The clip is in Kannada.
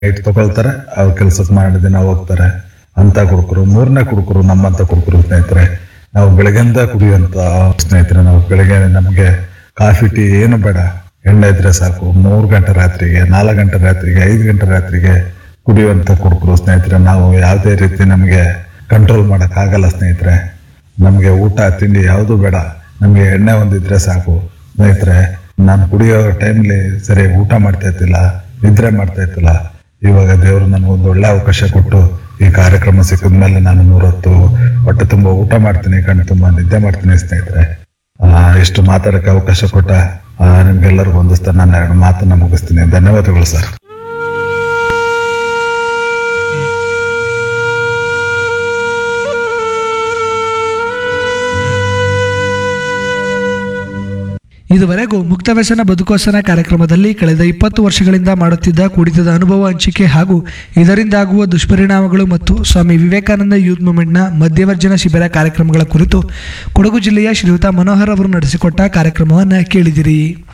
ನೈಟ್ ತಗೊಳ್ತಾರೆ ಅವ್ರ ಕೆಲ್ಸಕ್ಕೆ ಮಾಡಿ ದಿನ ಹೋಗ್ತಾರೆ ಅಂತ ಕುಡುಕರು ಮೂರನೇ ಕುಡುಕರು ನಮ್ಮಂತ ಕುಡುಕರು ಸ್ನೇಹಿತರೆ ನಾವು ಬೆಳಗ್ಗೆಂದ ಕುಡಿಯುವಂತ ಸ್ನೇಹಿತರೆ ನಾವು ಬೆಳಗ್ಗೆ ನಮಗೆ ಕಾಫಿ ಟೀ ಏನು ಬೇಡ ಎಣ್ಣೆ ಇದ್ರೆ ಸಾಕು ಮೂರು ಗಂಟೆ ರಾತ್ರಿಗೆ ನಾಲ್ಕು ಗಂಟೆ ರಾತ್ರಿಗೆ ಐದು ಗಂಟೆ ರಾತ್ರಿಗೆ ಕುಡಿಯುವಂತ ಕುಡುಕರು ಸ್ನೇಹಿತರೆ ನಾವು ಯಾವುದೇ ರೀತಿ ನಮಗೆ ಕಂಟ್ರೋಲ್ ಮಾಡಕ್ ಆಗಲ್ಲ ಸ್ನೇಹಿತರೆ ನಮಗೆ ಊಟ ತಿಂಡಿ ಯಾವುದು ಬೇಡ ನಮಗೆ ಎಣ್ಣೆ ಒಂದಿದ್ರೆ ಸಾಕು ಸ್ನೇಹಿತರೆ ನಾನು ಕುಡಿಯೋ ಟೈಮ್ಲಿ ಸರಿ ಊಟ ಮಾಡ್ತಾ ಇರ್ತಿಲ್ಲ ನಿದ್ರೆ ಮಾಡ್ತಾ ಇರ್ತಿಲ್ಲ ಇವಾಗ ದೇವರು ನನಗೊಂದು ಒಳ್ಳೆ ಅವಕಾಶ ಕೊಟ್ಟು ಈ ಕಾರ್ಯಕ್ರಮ ಸಿಕ್ಕಿದ ಮೇಲೆ ನಾನು ಮೂರೊತ್ತು ಹೊಟ್ಟೆ ತುಂಬ ಊಟ ಮಾಡ್ತೀನಿ ಕಣ್ಣು ತುಂಬ ನಿದ್ದೆ ಮಾಡ್ತೀನಿ ಸ್ನೇಹಿತರೆ ಆ, ಇಷ್ಟು ಮಾತಾಡಕ್ಕೆ ಅವಕಾಶ ಕೊಟ್ಟ ಆ, ನಿಮ್ಗೆಲ್ಲರಿಗೂ ಹೊಂದಿಸ್ತಾ ನಾನು ಎರಡು ಮಾತನ್ನ ಮುಗಿಸ್ತೀನಿ ಧನ್ಯವಾದಗಳು ಸರ್ ಇದುವರೆಗೂ ಮುಕ್ತ ವ್ಯಸನ ಬದುಕೋಸನ ಕಾರ್ಯಕ್ರಮದಲ್ಲಿ ಕಳೆದ ಇಪ್ಪತ್ತು ವರ್ಷಗಳಿಂದ ಮಾಡುತ್ತಿದ್ದ ಕುಡಿತದ ಅನುಭವ ಹಂಚಿಕೆ ಹಾಗೂ ಇದರಿಂದಾಗುವ ದುಷ್ಪರಿಣಾಮಗಳು ಮತ್ತು ಸ್ವಾಮಿ ವಿವೇಕಾನಂದ ಯೂತ್ ಮೂವ್ಮೆಂಟ್ನ ಮಧ್ಯವರ್ಜನ ಶಿಬಿರ ಕಾರ್ಯಕ್ರಮಗಳ ಕುರಿತು ಕೊಡಗು ಜಿಲ್ಲೆಯ ಶ್ರೀಯುತ ಮನೋಹರ್ ಅವರು ನಡೆಸಿಕೊಟ್ಟ ಕಾರ್ಯಕ್ರಮವನ್ನು ಕೇಳಿದಿರಿ